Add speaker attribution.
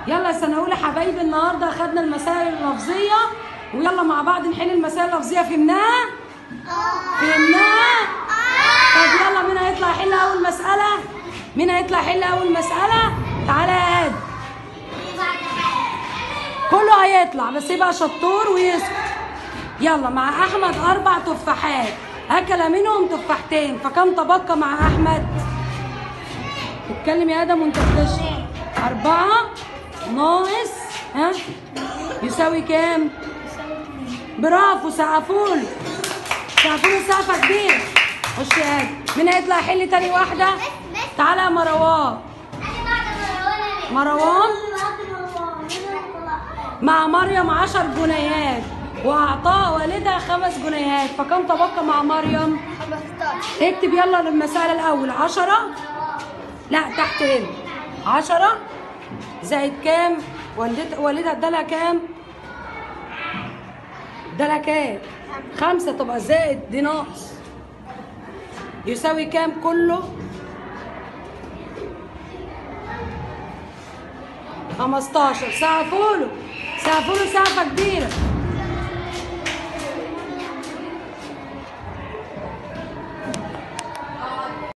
Speaker 1: يلا يا سنة أولى حبايبي النهاردة أخدنا المسائل اللفظية ويلا مع بعض نحل المسائل اللفظية فهمناها؟ فهمناها؟ طب يلا مين هيطلع يحل أول مسألة؟ مين هيطلع يحل أول مسألة؟ تعالى يا هادي كله هيطلع بس يبقى شطور ويسكت يلا مع احمد اربع تفاحات اكل منهم تفاحتين فكم تبقى مع احمد اتكلم يا ادم وانت بتشرب اربعة ناقص ها يساوي كام برافو سقفول سقفول سقفة كبير خش يا ادم مين هيطلع يحل تاني واحدة تعالى يا مروان مروان مع مريم عشر جنيهات واعطاها والدها خمس جنيهات فكم تبقى مع مريم اكتب يلا المسألة الأول عشرة لا تحت هنا عشرة زائد كام والدت والدها ادالها كام ادالها كام خمسة تبقى زائد دي ناقص يساوي كام كله 15 سقفوله سقفوله سقفة كبيرة